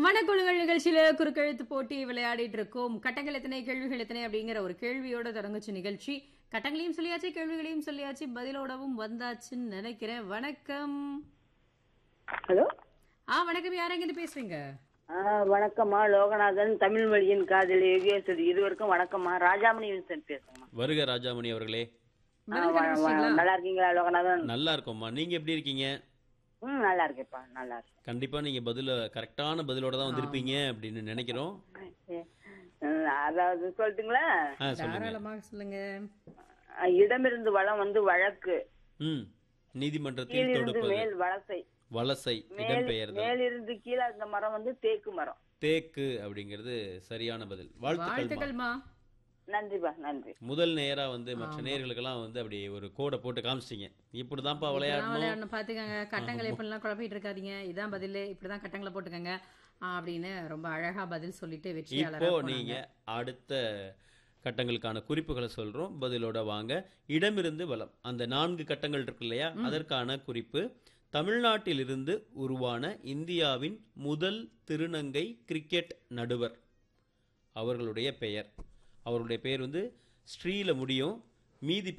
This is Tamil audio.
வனக்குழுங்கள் நிகழ்ச்சியில குறுக்கெழுத்து போட்டி விளையாடிட்டு இருக்கோம் கட்டங்கள் எத்தனை கேள்விகள் எத்தனை அப்படிங்கிற ஒரு கேள்வியோட தொடங்குச்சு நிகழ்ச்சி கட்டங்களையும் சொல்லியாச்சு கேள்விகளையும் சொல்லியாச்சு பதிலோடவும் வந்தாச்சுன்னு நினைக்கிறேன் வணக்கம் ஹலோ ஆ வணக்கம் யாரெங்கிருந்து பேசுறீங்க ஆ, வணக்கம்மா லோகநாதன் தமிழ் மொழியின் காதல் யோகேஸ்வரி இருவருக்கும் வணக்கம்மா ராஜாமணி வின்சென்ட் பேசுங்கம்மா வருக ராஜாமணி அவர்களே ஆ, பதில் வ- வ- கண்டுபிடிச்சிட்டீங்களா? நல்லா இருக்கீங்களா லோகநாதன் நல்லா இருக்கோம்மா நீங்க எப்படி இருக்கீங்க ம் நல்லா இருக்கேன்ப்பா நல்லா இருக்கேன் கண்டிப்பா நீங்க பதில கரெக்டான பதிலோட தான் வந்திருப்பீங்க அப்படின்னு நினைக்கிறோம் ம், அதாவது சொல்லட்டுங்களா ஆ சொல்லுங்க தாராளமாக சொல்லுங்க ஆ, இடமிருந்து வளம் வந்து வழக்கு ம் நீதிமன்றத்தில் கீழிருந்து தொடுப்பது மேல் வலசை வலசை மேல் இடம்பெயர்தல் மேலிருந்து கீழே அந்த மரம் வந்து தேக்கு மரம் தேக்கு அப்படிங்கிறது சரியான பதில் வாழ்த்துக்கள்மா வாழ்த்துக்கள்மா நன்றிப்பா நன்றி முதல் நேரா வந்து மற்ற நேர்களுக்கெல்லாம் வந்து அப்படி ஒரு கோடை போட்டு காமிச்சிட்டீங்க இப்படிதான்ப்பா இப்படிதான் விளையாடணும் விளையாடணும் பாத்துக்கங்க கட்டங்களை இப்படிலாம் குழப்பிட்டு இருக்காதீங்க இதான் பதில் இப்படிதான் கட்டங்களை போட்டுக்கங்க ஆ, அப்படின்னு ரொம்ப அழகா பதில் சொல்லிட்டு இப்போ வெற்றியாளரா நீங்க போனாங்க அடுத்த கட்டங்களுக்கான குறிப்புகளை சொல்றோம் பதிலோட வாங்க இடமிருந்து வலம் அந்த நான்கு கட்டங்கள் இருக்கு இல்லையா அதற்கான குறிப்பு தமிழ்நாட்டிலிருந்து உருவான இந்தியாவின் முதல் திருநங்கை கிரிக்கெட் நடுவர் அவர்களுடைய பெயர் அவருடைய பெயர் வந்து ஸ்ரீல முடியும் மீதி